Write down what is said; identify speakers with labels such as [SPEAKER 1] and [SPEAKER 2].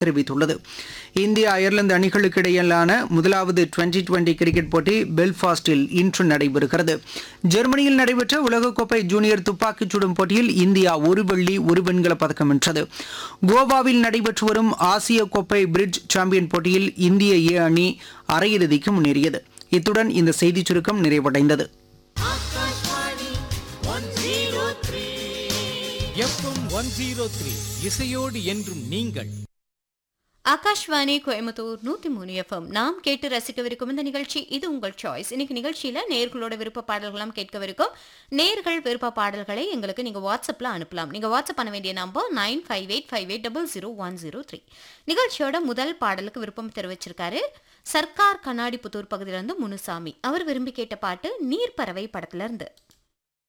[SPEAKER 1] தெரிவித்துள்ளது இந்திய அயர்லாந்து அணிகளுக்கு இடையிலான முதலாவது டுவெண்டி டுவெண்டி கிரிக்கெட் போட்டி பெல்ஃபாஸ்டில் இன்று நடைபெறுகிறது ஜெர்மனியில் நடைபெற்ற உலகக்கோப்பை ஜூனியர் துப்பாக்கிச் சுடும் போட்டியில் இந்தியா ஒரு வெள்ளி ஒரு வெண்கலப் பதக்கம் வென்றது கோவாவில் நடைபெற்று வரும் ஆசிய கோப்பை பிரிட்ஜ் சாம்பியன் போட்டியில் இந்திய ஏ அணி அரையிறுதிக்கு முன்னேறியது இத்துடன் இந்த செய்திச் சுருக்கம் நிறைவடைந்தது
[SPEAKER 2] எஃப்எம் ஒன் ஜீரோ த்ரீ இசையோடு என்றும் நீங்கள்
[SPEAKER 3] ஆகாஷ்வாணி கோயம்புத்தூர் நூத்தி மூணு எஃப்எம் நாம் கேட்டு ரசிக்கவிருக்கும் இந்த நிகழ்ச்சி இது உங்கள் சாய்ஸ் இன்னைக்கு நிகழ்ச்சியில நேர்களோட விருப்ப பாடல்களாம் கேட்கவிருக்கும் நேர்கள் விருப்ப பாடல்களை எங்களுக்கு நீங்க வாட்ஸ்அப்ல அனுப்பலாம் நீங்க வாட்ஸ்அப் பண்ண வேண்டிய number nine five eight five eight double zero one zero three நிகழ்ச்சியோட முதல் பாடலுக்கு விருப்பம் தெரிவிச்சிருக்காரு சர்க்கார் கண்ணாடி புத்தூர் பகுதியிலிருந்து முனுசாமி அவர் விரும்பி கேட்ட பாட்டு நீர்ப்பறவை படத்துல இருந்து